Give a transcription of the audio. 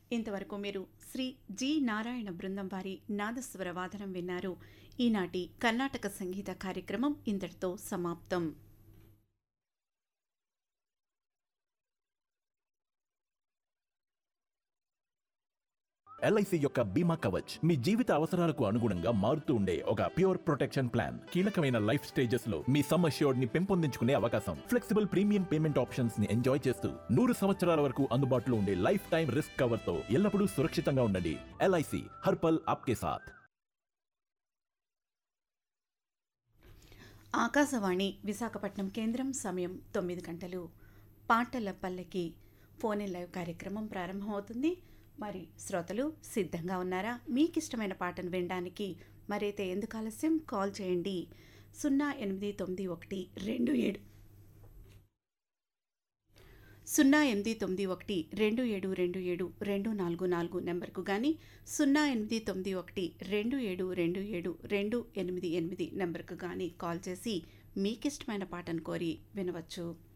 ఇంతవరకు మీరు శ్రీ జి నారాయణ బృందం వారి నాదస్వర వాదనం విన్నారు ఈనాటి కర్ణాటక సంగీత కార్యక్రమం ఇంతటితో సమాప్తం ఎల్ఐసి యొక్క బీమా కవచ్ మీ జీవిత అవసరాలకు అనుగుణంగా మారుతూ ఉండే ఒక ప్యూర్ ప్రొటెక్షన్ ప్లాన్ కీలకమైన లైఫ్ స్టేజెస్ లో మీ సమ్ అష్యూర్డ్ ని పెంపొందించుకునే అవకాశం ఫ్లెక్సిబుల్ ప్రీమియం పేమెంట్ ఆప్షన్స్ ని ఎంజాయ్ చేస్తూ నూరు సంవత్సరాల వరకు అందుబాటులో ఉండే లైఫ్ టైం రిస్క్ కవర్ తో ఎల్లప్పుడూ సురక్షితంగా ఉండండి ఎల్ఐసి హర్పల్ ఆప్కే సాథ్ ఆకాశవాణి విశాఖపట్నం కేంద్రం సమయం తొమ్మిది గంటలు పాటల పల్లెకి ఫోన్ ఇన్ లైవ్ కార్యక్రమం ప్రారంభమవుతుంది మరి శ్రోతలు సిద్ధంగా ఉన్నారా మీకు ఇష్టమైన పాటను వినడానికి మరైతే ఎందుకు ఆలస్యం కాల్ చేయండి సున్నా ఎనిమిది తొమ్మిది ఒకటి రెండు ఏడు సున్నా ఎనిమిది తొమ్మిది ఒకటి రెండు ఏడు రెండు ఏడు రెండు నాలుగు నాలుగు నెంబర్కు కానీ సున్నా ఎనిమిది తొమ్మిది ఒకటి రెండు ఏడు రెండు ఏడు రెండు ఎనిమిది ఎనిమిది నెంబర్కు కానీ కాల్ చేసి మీకు ఇష్టమైన పాటను కోరి వినవచ్చు